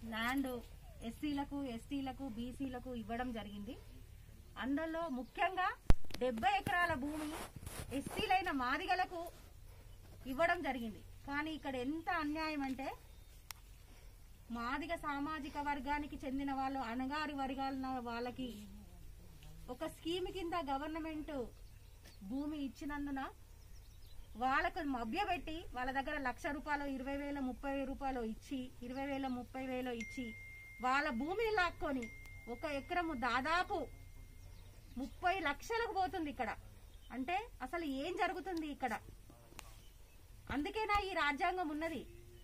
land ఎస్సీలకు ఎస్టీలకు బీసీలకు ఇవ్వడం జరిగింది అందులో ముఖ్యంగా డెబ్బై ఎకరాల భూమి ఎస్టీలైన మాదిగలకు ఇవ్వడం జరిగింది కానీ ఇక్కడ ఎంత అన్యాయం అంటే మాదిగ సామాజిక వర్గానికి చెందిన వాళ్ళు అణగారి వర్గాల వాళ్ళకి ఒక స్కీమ్ కింద గవర్నమెంట్ భూమి ఇచ్చినందున వాళ్ళకు మభ్యపెట్టి వాళ్ళ దగ్గర లక్ష రూపాయలు ఇరవై వేల ముప్పై రూపాయలు ఇచ్చి ఇరవై వేల ముప్పై వేలు ఇచ్చి వాళ్ళ భూమిని లాక్కొని ఒక ఎకరము దాదాపు ముప్పై లక్షలకు పోతుంది ఇక్కడ అంటే అసలు ఏం జరుగుతుంది ఇక్కడ అందుకేనా ఈ రాజ్యాంగం ఉన్నది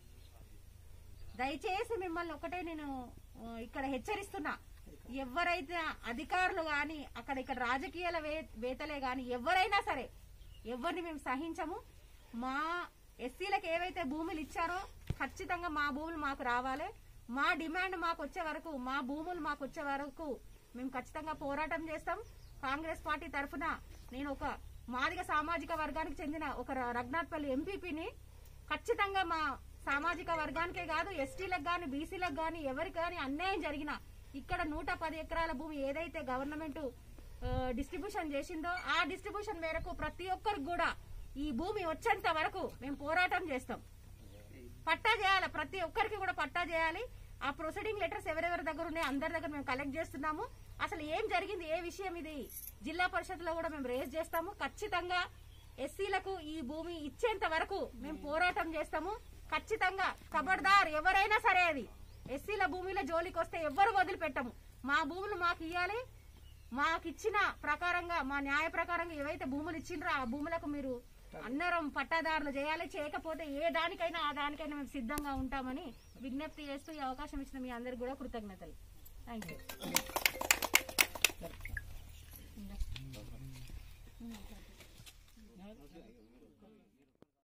దయచేసి మిమ్మల్ని ఒకటే నేను ఆ, ఇక్కడ హెచ్చరిస్తున్నా ఎవరైతే అధికారులు గాని అక్కడ ఇక్కడ రాజకీయాల వే- వేతలే గాని ఎవరైనా సరే ఎవరిని మేము సహించము మా ఎస్సీలకు ఏవైతే భూములు ఇచ్చారో ఖచ్చితంగా మా భూములు మాకు రావాలి మా డిమాండ్ మాకు వచ్చే వరకు మా భూములు మాకు వచ్చే వరకు మేము ఖచ్చితంగా పోరాటం చేస్తాం కాంగ్రెస్ పార్టీ తరఫున నేను ఒక మాదిగ సామాజిక వర్గానికి చెందిన ఒక ర- రఘునాథ్పల్లి ఎంపీపీని ఖచ్చితంగా మా సామాజిక వర్గానికే కాదు ఎస్టీలకు గాని బీసీలకు గాని ఎవరికి గాని అన్యాయం జరిగినా ఇక్కడ నూట పది ఎకరాల భూమి ఏదైతే గవర్నమెంట్ డిస్ట్రిబ్యూషన్ చేసిందో ఆ డిస్ట్రిబ్యూషన్ మేరకు ప్రతి ఒక్కరికి కూడా ఈ భూమి వచ్చేంత వరకు మేము పోరాటం చేస్తాం పట్టా చేయాలి ప్రతి ఒక్కరికి కూడా పట్టా చేయాలి ఆ ప్రొసీడింగ్ లెటర్స్ ఎవరెవరి దగ్గర ఉన్నాయి అందరి దగ్గర మేము కలెక్ట్ చేస్తున్నాము అసలు ఏం జరిగింది ఏ విషయం ఇది జిల్లా పరిషత్ లో కూడా మేము రేజ్ చేస్తాము ఖచ్చితంగా ఎస్సీలకు ఈ భూమి ఇచ్చేంత వరకు మేము పోరాటం చేస్తాము ఖచ్చితంగా ఖబర్దార్ ఎవరైనా సరే అది ఎస్సీల భూమిలో జోలికి వస్తే ఎవ్వరు వదిలిపెట్టము మా భూములు మాకు ఇవ్వాలి మాకు ఇచ్చిన ప్రకారంగా మా న్యాయ ప్రకారంగా ఏవైతే భూములు ఇచ్చిండ్రో ఆ భూములకు మీరు అందరం పట్టాదారులు చేయాలి చేయకపోతే ఏ దానికైనా ఆ దానికైనా మేము సిద్ధంగా ఉంటామని విజ్ఞప్తి చేస్తూ ఈ అవకాశం ఇచ్చిన మీ అందరికి కూడా కృతజ్ఞతలు థ్యాంక్ యూ